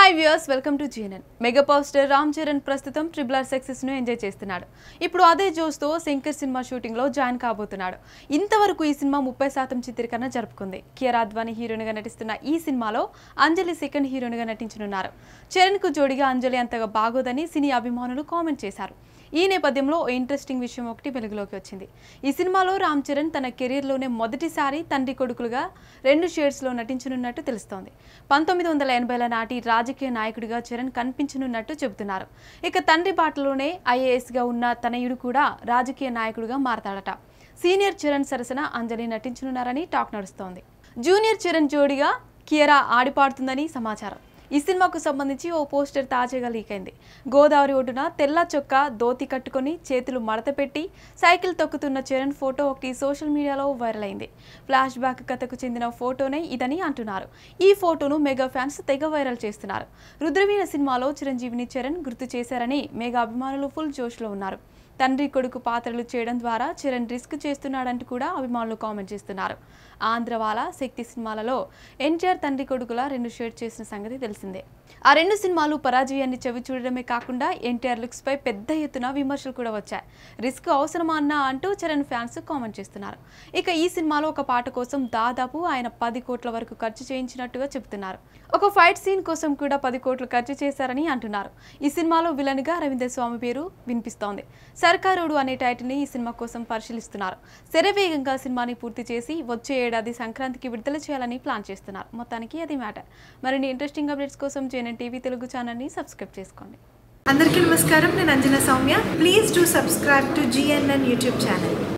hi viewers welcome to GNN mega power star Ram Charan ప్రస్తుతం triple R success ను enjoy చేస్తున్నాడు ఇప్పుడు అదే జోస్తో శంకర్ సినిమా షూటింగ్ లో జాయిన్ కాబోతున్నాడు ఇంతవరకు ఈ సినిమా ముప్పై శాతం చిత్రీకరణ జరుపుకుంది కియరా అద్వానీ హీరోయిన్ గా నటిస్తున్న ఈ సినిమాలో అంజలి సెకండ్ హీరోయిన్ గా నటించనున్నారు చరణ్ కు జోడిగా అంజలి అంతగా బాగోదని సినీ అభిమానులు కామెంట్ చేశారు ఈ నేపథ్యంలో ఓ ఇంట్రెస్టింగ్ విషయం ఒకటి వెలుగులోకి వచ్చింది ఈ సినిమాలో రామ్ చరణ్ తన కెరీర్లోనే మొదటిసారి తండ్రి కొడుకులుగా రెండు షేడ్స్లో నటించనున్నట్టు తెలుస్తోంది పంతొమ్మిది వందల ఎనభైల నాటి రాజకీయ నాయకుడిగా చరణ్ కనిపించనున్నట్టు చెబుతున్నారు ఇక తండ్రి బాటలోనే ఐఏఎస్గా ఉన్న తనయుడు కూడా రాజకీయ నాయకుడిగా మారతాడట సీనియర్ చరణ్ సరసన అంజలి నటించనున్నారని టాక్ నడుస్తోంది జూనియర్ చరణ్ జోడిగా కియరా ఆడిపాడుతుందని సమాచారం ఈ సినిమాకు సంబంధించి ఓ పోస్టర్ తాజాగా లీక్ అయింది గోదావరి ఒడ్డున తెల్ల చొక్కా ధోతి కట్టుకొని చేతులు మడత పెట్టి సైకిల్ తొక్కుతున్న చరణ్ ఫోటో ఒకటి సోషల్ మీడియాలో వైరల్ అయింది ఫ్లాష్ బ్యాక్ కథకు చెందిన ఫోటోనే ఇదని అంటున్నారు ఈ ఫోటోను మెగా ఫ్యాన్స్ తెగ వైరల్ చేస్తున్నారు రుద్రవీణ సినిమాలో చిరంజీవిని చరణ్ గుర్తు చేశారని మెగా అభిమానులు ఫుల్ జోష్లో ఉన్నారు తండ్రి కొడుకు పాత్రలు చేయడం ద్వారా చరణ్ రిస్క్ చేస్తున్నాడంటూ కూడా అభిమానులు కామెంట్ చేస్తున్నారు ఆంధ్రవాల శక్తి సినిమాలలో ఎన్టీఆర్ తండ్రి కొడుకుల రెండు షేర్ చేసిన సంగతి తెలిసిందే ఆ రెండు సినిమాలు పరాజయాన్ని చవి చూడడమే కాకుండా ఎన్టీఆర్ లుక్స్ పై పెద్ద ఎత్తున విమర్శలు కూడా వచ్చాయి రిస్క్ అవసరమా అన్నా అంటూ చరణ్ ఫ్యాన్స్ కామెంట్ చేస్తున్నారు ఇక ఈ సినిమాలో ఒక పాట కోసం దాదాపు ఆయన పది కోట్ల వరకు ఖర్చు చేయించినట్టుగా చెబుతున్నారు ఒక ఫైట్ సీన్ కోసం కూడా పది కోట్లు ఖర్చు చేశారని అంటున్నారు ఈ సినిమాలో విలన్ గా రవీంద్ర స్వామి పేరు వినిపిస్తోంది సర్కారుడు అనే టైటిల్ ని ఈ సినిమా కోసం పరిశీలిస్తున్నారు శరవేగంగా సినిమాని పూర్తి చేసి వచ్చే ఏడాది సంక్రాంతికి విడుదల చేయాలని ప్లాన్ చేస్తున్నారు మొత్తానికి అది మ్యాటర్ మరిన్ని ఇంట్రెస్టింగ్ అప్డేట్స్ కోసం జేఎన్ఎన్ టీవీ తెలుగు ఛానల్ని సబ్స్క్రైబ్ చేసుకోండి అందరికీ నమస్కారం నేను Anjana Soumya please do subscribe to GNN YouTube channel